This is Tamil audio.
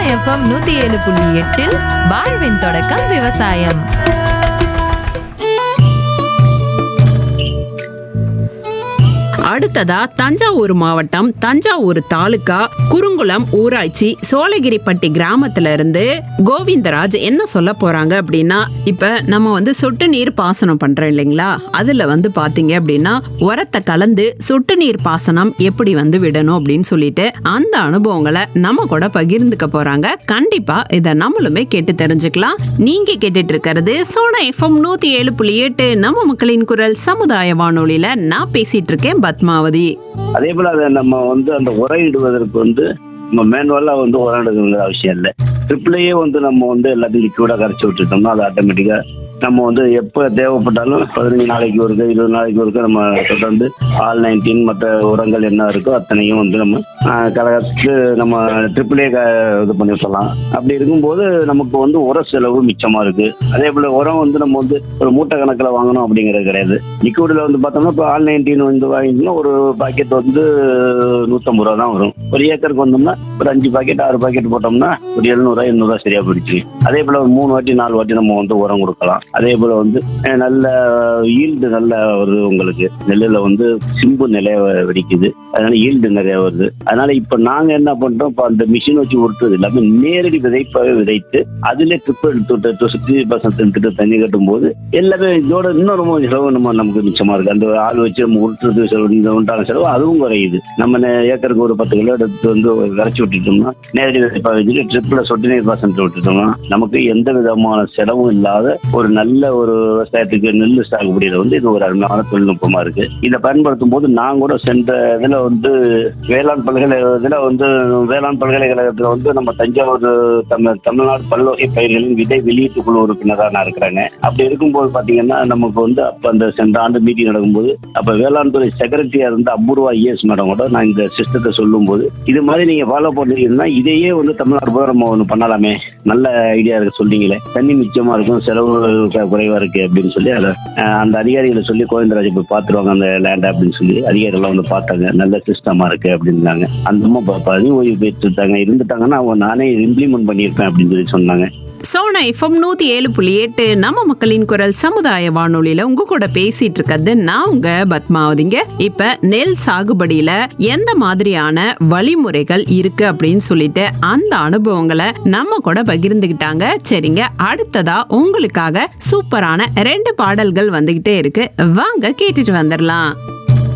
எஃப்எம் நூத்தி ஏழு புள்ளி எட்டில் வாழ்வின் தொடக்கம் விவசாயம் அடுத்ததா தஞ்சாவூர் மாவட்டம் தஞ்சாவூர் தாலுகா குறுங்குளம் ஊராட்சி சோழகிரிப்பட்டி கிராமத்துல இருந்து கோவிந்தராஜ் என்ன சொல்ல போறாங்க அப்படின்னா இப்ப நம்ம வந்து சொட்டு நீர் பாசனம் பண்றோம் இல்லைங்களா அதுல வந்து பாத்தீங்க அப்படின்னா உரத்தை கலந்து சொட்டு நீர் பாசனம் எப்படி வந்து விடணும் அப்படின்னு சொல்லிட்டு அந்த அனுபவங்களை நம்ம கூட பகிர்ந்துக்க போறாங்க கண்டிப்பா இதை நம்மளுமே கேட்டு தெரிஞ்சுக்கலாம் நீங்க கேட்டுட்டு இருக்கிறது சோனா எஃப்எம் நூத்தி ஏழு புள்ளி எட்டு நம்ம மக்களின் குரல் சமுதாய வானொலியில நான் பேசிட்டு இருக்கேன் பத்மாவதி அதே போல அதை நம்ம வந்து அந்த உரம் இடுவதற்கு வந்து நம்ம மேனுவலா வந்து உரம் எடுக்கணுங்கிற அவசியம் இல்லை ட்ரிப்லேயே வந்து நம்ம வந்து எல்லாத்தையும் லிக்விடா கரைச்சி விட்டுட்டோம்னா அது ஆட்டோமேட்டிக்கா நம்ம வந்து எப்போ தேவைப்பட்டாலும் பதினஞ்சு நாளைக்கு ஒருக்க இருபது நாளைக்கு ஒருக்க நம்ம தொடர்ந்து ஆல் நைன்டீன் மற்ற உரங்கள் என்ன இருக்கோ அத்தனையும் வந்து நம்ம ஆஹ், கலகத்து நம்ம ட்ரிப்ளே இது பண்ணி சொல்லலாம் அப்படி இருக்கும்போது நமக்கு வந்து உர செலவு மிச்சமா இருக்கு அதே போல உரம் வந்து நம்ம வந்து ஒரு மூட்டை கணக்கில் வாங்கணும் அப்படிங்கிறது கிடையாது லிக்விடில் வந்து பார்த்தோம்னா இப்போ ஆல் நைன்டீன் வந்து வாங்கிட்டோம்னா ஒரு பாக்கெட் வந்து நூற்றம்பது ரூபா தான் வரும் ஒரு ஏக்கருக்கு வந்தோம்னா ஒரு அஞ்சு பாக்கெட் ஆறு பாக்கெட் போட்டோம்னா ஒரு எழுநூறுவா எண்ணூறுவா சரியா போயிடுச்சு அதே போல ஒரு மூணு வாட்டி நாலு வாட்டி நம்ம வந்து உரம் கொடுக்கலாம் அதே போல வந்து அஹ், நல்ல ஈல்டு நல்ல வருது உங்களுக்கு நெல்லுல வந்து சிம்பு நிலைய வெடிக்குது அதனால ஈல்டு நிறைய வருது அதனால இப்ப நாங்க என்ன பண்றோம் இப்ப அந்த மிஷின் வச்சு உருட்டுறது எல்லாமே நேரடி விதைப்பாவே விதைத்து அதுல ட்ரிப் எடுத்து விட்டு சுத்தி பசங்க திட்டு தண்ணி கட்டும் போது எல்லாமே இதோட இன்னும் ரொம்ப செலவு நம்ம நமக்கு மிச்சமா இருக்கு அந்த ஆள் வச்சு நம்ம உருட்டுறது செலவு இந்த உண்டான செலவு அதுவும் குறையுது நம்ம நே- ஏக்கருக்கு ஒரு பத்து கிலோ எடுத்து வந்து கரைச்சி விட்டுட்டோம்னா நேரடி விதைப்பா வச்சுட்டு ட்ரிப்ல சொட்டு நீர் பாசனத்தை விட்டுட்டோம்னா நமக்கு எந்த விதமான செலவும் இல்லாத ஒரு நல்ல ஒரு விவசாயத்துக்கு நெல் சாகுபடியில வந்து இது ஒரு அருமையான தொழில்நுட்பமா இருக்கு இதை பயன்படுத்தும் போது நான் கூட சென்ற இதுல வந்து வேளாண் பல்கலை இதுல வந்து வேளாண் பல்கலைக்கழகத்துல வந்து நம்ம தஞ்சாவூர் தமிழ் தமிழ்நாடு பல்வகை பயிர்களின் விதை வெளியீட்டு குழு உறுப்பினராக நான் இருக்கிறேங்க அப்படி இருக்கும்போது பாத்தீங்கன்னா நமக்கு வந்து அப்ப அந்த சென்ற ஆண்டு மீட்டிங் நடக்கும்போது அப்ப வேளாண் துறை செக்ரட்டரியா இருந்த அபூர்வா இஎஸ் மேடம் கூட நான் இந்த சிஸ்டத்தை சொல்லும்போது இது மாதிரி நீங்க ஃபாலோ பண்ணீங்கன்னா இதையே வந்து தமிழ்நாடு போய் நம்ம ஒன்று பண்ணலாமே நல்ல ஐடியா இருக்கு சொன்னீங்களே தண்ணி மிச்சமா இருக்கும் செலவு க- குறைவா இருக்கு அப்படின்னு சொல்லி அதை அஹ், அந்த அதிகாரிகளை சொல்லி கோவிந்தராஜ் போய் பார்த்துருவாங்க அந்த லேண்ட் அப்படின்னு சொல்லி அதிகாரிகள் வந்து பார்த்தாங்க நல்ல சிஸ்டமா இருக்கு அப்படின்னாங்க அந்த அம்மா ப- பதவி ஓய்வு பெற்றுட்டாங்க இருந்துட்டாங்கன்னா அவங்க நானே இம்ப்ளிமெண்ட் பண்ணியிருப்பேன் அப்படின்னு சொல்லி சொன்னாங்க சோனா எஃப்எம் நூத்தி ஏழு புள்ளி எட்டு நம்ம மக்களின் குரல் சமுதாய வானொலியில உங்க கூட பேசிட்டு இருக்கிறது நான் உங்க பத்மாவதிங்க இப்ப நெல் சாகுபடியில எந்த மாதிரியான வழிமுறைகள் இருக்கு அப்படின்னு சொல்லிட்டு அந்த அனுபவங்களை நம்ம கூட பகிர்ந்துகிட்டாங்க சரிங்க அடுத்ததா உங்களுக்காக சூப்பரான ரெண்டு பாடல்கள் வந்துகிட்டே இருக்கு வாங்க கேட்டுட்டு வந்துடலாம்